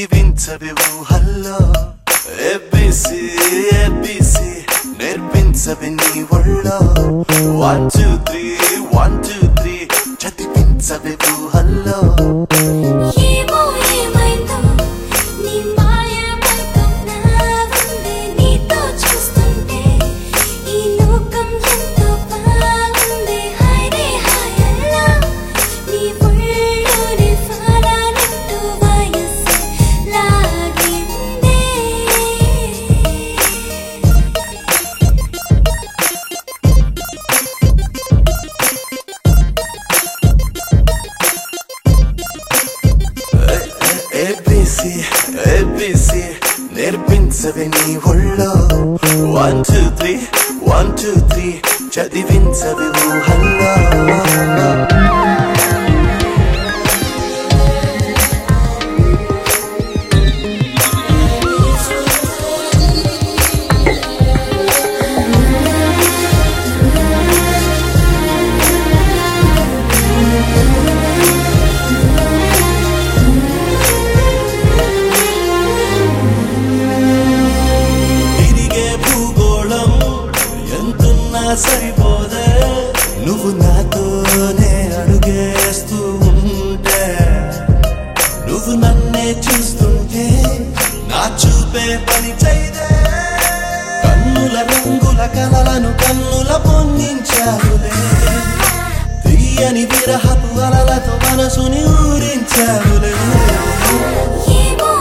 చదివించవి ఊహల్లో ఎబ్బిసి ఎబ్బిసి నేర్పించవి నీ ఒళ్ళో one two three one two three చదివించవి ఊహల్లో ఏమో ఏమైందో నీ మాయమైకం నా ఉందే నీతో చూస్తుంటే ఈ లోకం ఎంతో బాగుంది హైరే హాయల్లా నీ ఒళ్ళోనే ఫాలానంటూ వయస్సు లాగిందే ఏబిసి ఏబిసి నేర్పించవి నీ ఒళ్ళో one two three one two three చదివించవి ఊహల్లో తిరిగే భూగోళం ఎంతున్నా సరిపోదే నువ్వు నాతోనే అడుగేస్తూ ఉంటే నువ్వు నన్నే చూస్తుంటే నా చూపే పని చేయదే కన్నుల రంగుల కలలను కన్నుల పొందించావులే తీయని విరహపు అలలతో మనసుని ఊరించావులే ఏమో